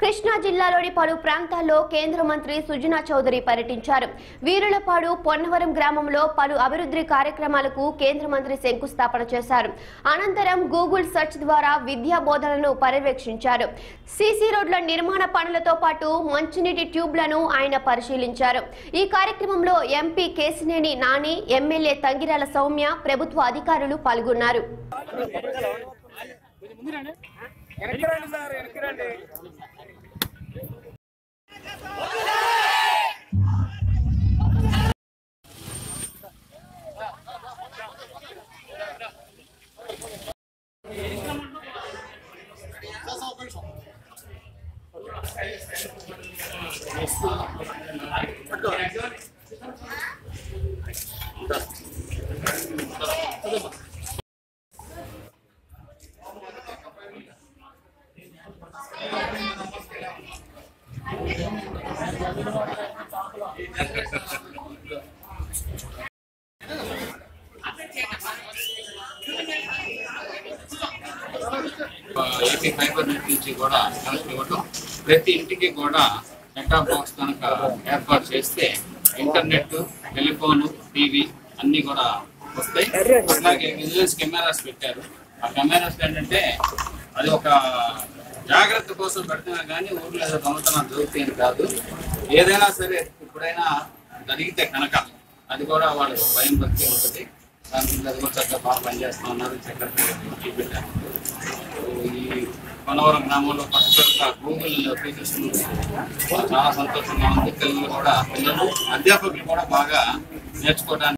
కృష్ణా జిల్లాలోని పలు ప్రాంతాల్లో కేంద్ర మంత్రి సుజనా చౌదరి పర్యటించారు వీరులపాడు పొన్నవరం గ్రామంలో పలు అభివృద్ధి కార్యక్రమాలకు కేంద్ర మంత్రి శంకుస్థాపన చేశారు అనంతరం గూగుల్ సెర్చ్ ద్వారా విద్యా బోధనను పర్యవేక్షించారు సీసీ రోడ్ల నిర్మాణ పనులతో పాటు మంచినీటి ట్యూబ్లను ఆయన పరిశీలించారు ఈ కార్యక్రమంలో ఎంపీ కేసినేని నాని ఎమ్మెల్యే తంగిరాల సౌమ్య ప్రభుత్వ అధికారులు పాల్గొన్నారు వెనక్కి రండి సార్ వెనక్కి రండి ఏపీ ఫైబర్ నెట్ నుంచి కూడా కనెక్ట్ ఇవ్వటం ప్రతి ఇంటికి కూడా నెట్ఆఫ్ బాక్స్ కనుక ఏర్పాటు చేస్తే ఇంటర్నెట్ టెలిఫోన్ టీవీ అన్ని కూడా వస్తాయి అలాగే విజిలెన్స్ కెమెరాస్ పెట్టారు ఆ కెమెరాస్ ఏంటంటే అది ఒక జాగ్రత్త కోసం పెడుతున్నా కానీ ఊర్లో ఏదో దొంగతనం జరుగుతుంది కాదు ఏదైనా సరే ఇప్పుడైనా జరిగితే కనుక అది కూడా వాళ్ళకి భయం భక్తి ఉంటుంది దాని మీద అది కూడా చక్కగా బాగా పనిచేస్తా ఉన్నారు చక్కగా పెట్టారు ఈ మనవరం గ్రామంలో పర్టికులర్గా గూగుల్ ఫీచర్స్ చాలా సంతోషంగా ఉంది పిల్లలు కూడా పిల్లలు అధ్యాపకులు కూడా బాగా నేర్చుకోవడానికి